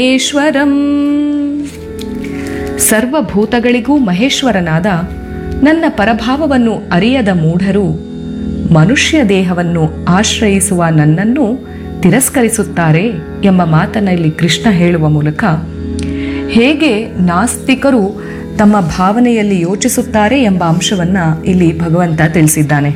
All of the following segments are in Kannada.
ಈಶ್ವರಂ ಸರ್ವಭೂತಗಳಿಗೂ ಮಹೇಶ್ವರನಾದ ನನ್ನ ಪರಭಾವವನ್ನು ಅರಿಯದ ಮೂಢರು ಮನುಷ್ಯ ದೇಹವನ್ನು ಆಶ್ರಯಿಸುವ ನನ್ನನ್ನು ತಿರಸ್ಕರಿಸುತ್ತಾರೆ ಎಂಬ ಮಾತನ್ನ ಇಲ್ಲಿ ಕೃಷ್ಣ ಹೇಳುವ ಮೂಲಕ ಹೇಗೆ ನಾಸ್ತಿಕರು ತಮ್ಮ ಭಾವನೆಯಲ್ಲಿ ಯೋಚಿಸುತ್ತಾರೆ ಎಂಬ ಅಂಶವನ್ನ ಇಲ್ಲಿ ಭಗವಂತ ತಿಳಿಸಿದ್ದಾನೆ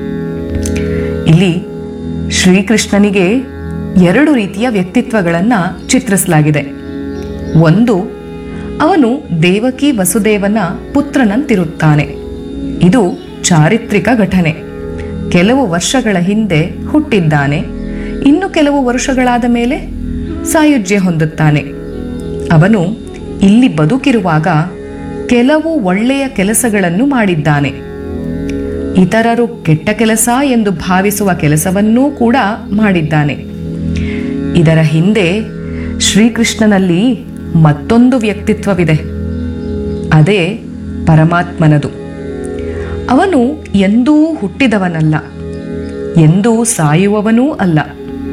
ಇಲ್ಲಿ ಶ್ರೀಕೃಷ್ಣನಿಗೆ ಎರಡು ರೀತಿಯ ವ್ಯಕ್ತಿತ್ವಗಳನ್ನ ಚಿತ್ರಿಸಲಾಗಿದೆ ಒಂದು ಅವನು ದೇವಕಿ ವಸುದೇವನ ಪುತ್ರನಂತಿರುತ್ತಾನೆ ಇದು ಚಾರಿತ್ರಿಕ ಘಟನೆ ಕೆಲವು ವರ್ಷಗಳ ಹಿಂದೆ ಹುಟ್ಟಿದ್ದಾನೆ ಇನ್ನು ಕೆಲವು ವರ್ಷಗಳಾದ ಮೇಲೆ ಸಾಯುಜ್ಯ ಹೊಂದುತ್ತಾನೆ ಅವನು ಇಲ್ಲಿ ಬದುಕಿರುವಾಗ ಕೆಲವು ಒಳ್ಳೆಯ ಕೆಲಸಗಳನ್ನು ಮಾಡಿದ್ದಾನೆ ಇತರರು ಕೆಟ್ಟ ಕೆಲಸ ಎಂದು ಭಾವಿಸುವ ಕೆಲಸವನ್ನೂ ಕೂಡ ಮಾಡಿದ್ದಾನೆ ಇದರ ಹಿಂದೆ ಶ್ರೀಕೃಷ್ಣನಲ್ಲಿ ಮತ್ತೊಂದು ವ್ಯಕ್ತಿತ್ವವಿದೆ ಅದೇ ಪರಮಾತ್ಮನದು ಅವನು ಎಂದೂ ಹುಟ್ಟಿದವನಲ್ಲ ಎಂದೂ ಸಾಯುವವನೂ ಅಲ್ಲ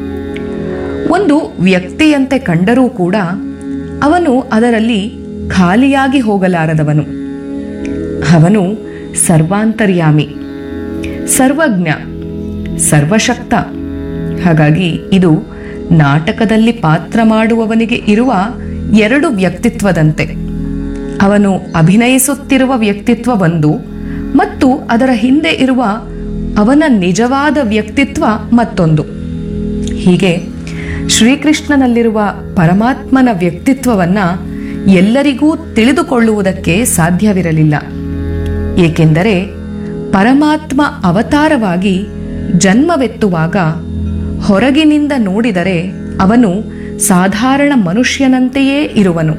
ಒಂದು ವ್ಯಕ್ತಿಯಂತೆ ಕಂಡರೂ ಕೂಡ ಅವನು ಅದರಲ್ಲಿ ಖಾಲಿಯಾಗಿ ಹೋಗಲಾರದವನು ಅವನು ಸರ್ವಾಂತರ್ಯಾಮಿ ಸರ್ವಜ್ಞ ಸರ್ವಶಕ್ತ ಹಾಗಾಗಿ ಇದು ನಾಟಕದಲ್ಲಿ ಪಾತ್ರ ಮಾಡುವವನಿಗೆ ಇರುವ ಎರಡು ವ್ಯಕ್ತಿತ್ವದಂತೆ ಅವನು ಅಭಿನಯಿಸುತ್ತಿರುವ ವ್ಯಕ್ತಿತ್ವ ಒಂದು ಮತ್ತು ಅದರ ಹಿಂದೆ ಇರುವ ಅವನ ನಿಜವಾದ ವ್ಯಕ್ತಿತ್ವ ಮತ್ತೊಂದು ಹೀಗೆ ಶ್ರೀಕೃಷ್ಣನಲ್ಲಿರುವ ಪರಮಾತ್ಮನ ವ್ಯಕ್ತಿತ್ವವನ್ನ ಎಲ್ಲರಿಗೂ ತಿಳಿದುಕೊಳ್ಳುವುದಕ್ಕೆ ಸಾಧ್ಯವಿರಲಿಲ್ಲ ಏಕೆಂದರೆ ಪರಮಾತ್ಮ ಅವತಾರವಾಗಿ ಜನ್ಮವೆತ್ತುವಾಗ ಹೊರಗಿನಿಂದ ನೋಡಿದರೆ ಅವನು ಸಾಧಾರಣ ಮನುಷ್ಯನಂತೆಯೇ ಇರುವನು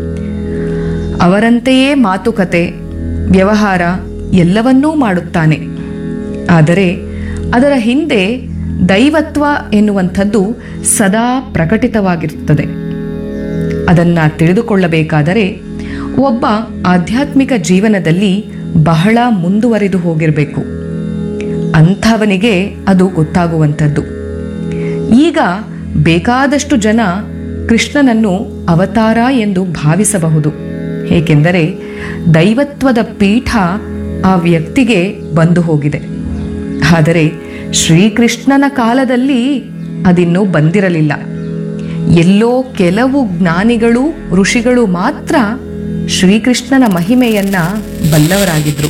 ಅವರಂತೆಯೇ ಮಾತುಕತೆ ವ್ಯವಹಾರ ಎಲ್ಲವನ್ನೂ ಮಾಡುತ್ತಾನೆ ಆದರೆ ಅದರ ಹಿಂದೆ ದೈವತ್ವ ಎನ್ನುವಂಥದ್ದು ಸದಾ ಪ್ರಕಟಿತವಾಗಿರುತ್ತದೆ ಅದನ್ನ ತಿಳಿದುಕೊಳ್ಳಬೇಕಾದರೆ ಒಬ್ಬ ಆಧ್ಯಾತ್ಮಿಕ ಜೀವನದಲ್ಲಿ ಬಹಳ ಮುಂದುವರಿದು ಹೋಗಿರಬೇಕು ಅಂಥವನಿಗೆ ಅದು ಗೊತ್ತಾಗುವಂಥದ್ದು ಈಗ ಬೇಕಾದಷ್ಟು ಜನ ಕೃಷ್ಣನನ್ನು ಅವತಾರ ಎಂದು ಭಾವಿಸಬಹುದು ಏಕೆಂದರೆ ದೈವತ್ವದ ಪೀಠ ಆ ವ್ಯಕ್ತಿಗೆ ಬಂದು ಹೋಗಿದೆ ಆದರೆ ಶ್ರೀಕೃಷ್ಣನ ಕಾಲದಲ್ಲಿ ಅದಿನ್ನೂ ಬಂದಿರಲಿಲ್ಲ ಎಲ್ಲೋ ಕೆಲವು ಜ್ಞಾನಿಗಳು ಋಷಿಗಳು ಮಾತ್ರ ಶ್ರೀಕೃಷ್ಣನ ಮಹಿಮೆಯನ್ನ ಬಲ್ಲವರಾಗಿದ್ರು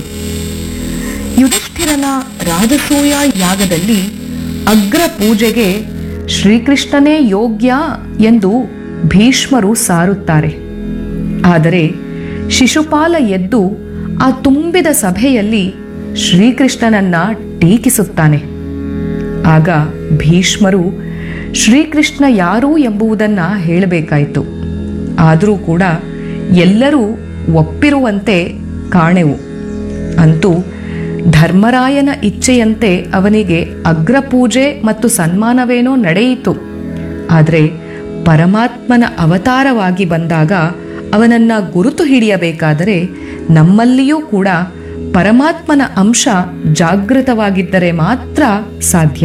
ಯುಧಿಷ್ಠಿರನ ರಾಜಸೂಯ ಯಾಗದಲ್ಲಿ ಅಗ್ರ ಪೂಜೆಗೆ ಶ್ರೀಕೃಷ್ಣನೇ ಯೋಗ್ಯ ಎಂದು ಭೀಷ್ಮರು ಸಾರುತ್ತಾರೆ ಆದರೆ ಶಿಶುಪಾಲ ಎದ್ದು ಆ ತುಂಬಿದ ಸಭೆಯಲ್ಲಿ ಶ್ರೀಕೃಷ್ಣನನ್ನ ಟೀಕಿಸುತ್ತಾನೆ ಆಗ ಭೀಷ್ಮರು ಶ್ರೀಕೃಷ್ಣ ಯಾರು ಎಂಬುದನ್ನ ಹೇಳಬೇಕಾಯಿತು ಆದರೂ ಕೂಡ ಎಲ್ಲರೂ ಒಪ್ಪಿರುವಂತೆ ಕಾಣೆವು ಅಂತೂ ಧರ್ಮರಾಯನ ಇಚ್ಛೆಯಂತೆ ಅವನಿಗೆ ಅಗ್ರಪೂಜೆ ಮತ್ತು ಸನ್ಮಾನವೇನೋ ನಡೆಯಿತು ಆದರೆ ಪರಮಾತ್ಮನ ಅವತಾರವಾಗಿ ಬಂದಾಗ ಅವನನ್ನ ಗುರುತು ಹಿಡಿಯಬೇಕಾದರೆ ನಮ್ಮಲ್ಲಿಯೂ ಕೂಡ ಪರಮಾತ್ಮನ ಅಂಶ ಜಾಗೃತವಾಗಿದ್ದರೆ ಮಾತ್ರ ಸಾಧ್ಯ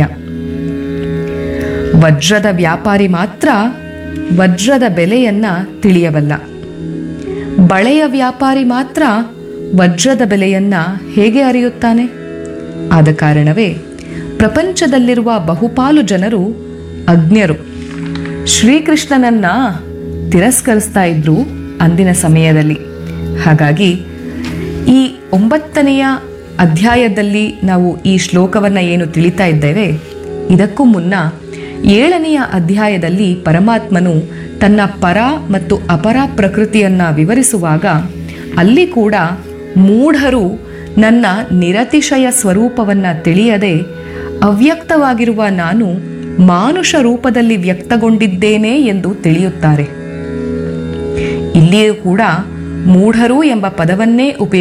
ವಜ್ರದ ವ್ಯಾಪಾರಿ ಮಾತ್ರ ವಜ್ರದ ಬೆಲೆಯನ್ನ ತಿಳಿಯಬಲ್ಲ ಬಳೆಯ ವ್ಯಾಪಾರಿ ಮಾತ್ರ ವಜ್ರದ ಬೆಲೆಯನ್ನ ಹೇಗೆ ಅರಿಯುತ್ತಾನೆ ಆದ ಕಾರಣವೇ ಪ್ರಪಂಚದಲ್ಲಿರುವ ಬಹುಪಾಲು ಜನರು ಅಜ್ಞರು ಶ್ರೀಕೃಷ್ಣನನ್ನ ತಿರಸ್ಕರಿಸ್ತಾ ಇದ್ರು ಅಂದಿನ ಸಮಯದಲ್ಲಿ ಹಾಗಾಗಿ ಈ ಒಂಬತ್ತನೆಯ ಅಧ್ಯಾಯದಲ್ಲಿ ನಾವು ಈ ಶ್ಲೋಕವನ್ನು ಏನು ತಿಳಿತಾ ಇದ್ದೇವೆ ಇದಕ್ಕೂ ಮುನ್ನ ಏಳನೆಯ ಅಧ್ಯಾಯದಲ್ಲಿ ಪರಮಾತ್ಮನು ತನ್ನ ಪರ ಮತ್ತು ಅಪರ ಪ್ರಕೃತಿಯನ್ನ ವಿವರಿಸುವಾಗ ಅಲ್ಲಿ ಕೂಡ ಮೂಢರು ನನ್ನ ನಿರತಿಶಯ ಸ್ವರೂಪವನ್ನ ತಿಳಿಯದೆ ಅವ್ಯಕ್ತವಾಗಿರುವ ನಾನು ಮಾನುಷ ರೂಪದಲ್ಲಿ ವ್ಯಕ್ತಗೊಂಡಿದ್ದೇನೆ ಎಂದು ತಿಳಿಯುತ್ತಾರೆ ಇಲ್ಲಿಯೂ ಕೂಡ ಮೂಢರು ಎಂಬ ಪದವನ್ನೇ ಉಪಯೋಗ